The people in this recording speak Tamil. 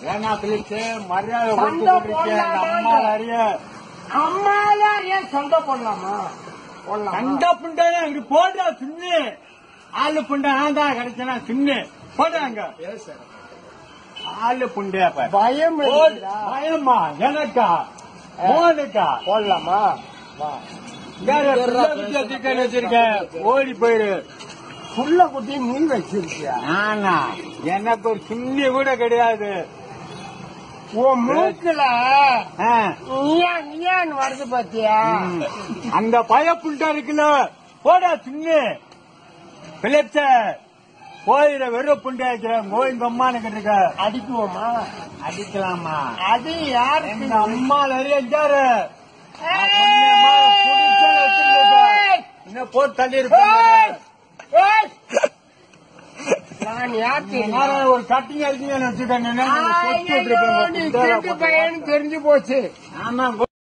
ஏன்னா பிலிப்ஸ் மரியாதை சண்டை கொடுத்து அந்த போடலாமா? அம்மா அறிய அம்மால ஏன் சண்டை போடலாமா போடலாமா கண்ட புண்டானே இப்படி போடுறா சின்ன ஆளு புண்டை நான் தான் கிடைச்சனா சின்ன போடுறாங்க ஆளு புண்டையா பாரு. பயம் போடு. இருக்குதா? பயமா எனக்கா மோனுக்கா போடலாமா வா வேற பிள்ளை குட்டி வச்சிருக்கேன்னு வச்சிருக்கேன் ஓடி போயிரு புள்ள குட்டி நீ வச்சிருக்கியா ஆனா எனக்கு ஒரு சின்ன கூட கிடையாது உன் மூக்குல ஆ. நீயான் நீயான் வருது பாத்தியா ம். அந்த பயப்புண்டா இருக்குல்ல போடா சின்ன பிலிப்ஸ போயிட வெறும் புண்டை வைக்கிறேன் கோயிங்க அம்மான்னு இருக்க அடிக்குவோமா அடிக்கலாமா அது யாருக்கு எங்க அம்மா நிறைய இருக்காரு ஏய்! இன்னும் போட்டு தள்ளி இருப்பேன் ஏய்! நான் யார் தெரியுமா? ஒரு கட்டிங் அடிக்கீங்கன்னு வச்சுக்கோங்க ஐயோ, நீ திருட்டு பையன்னு தெரிஞ்சு போச்சு ஆமா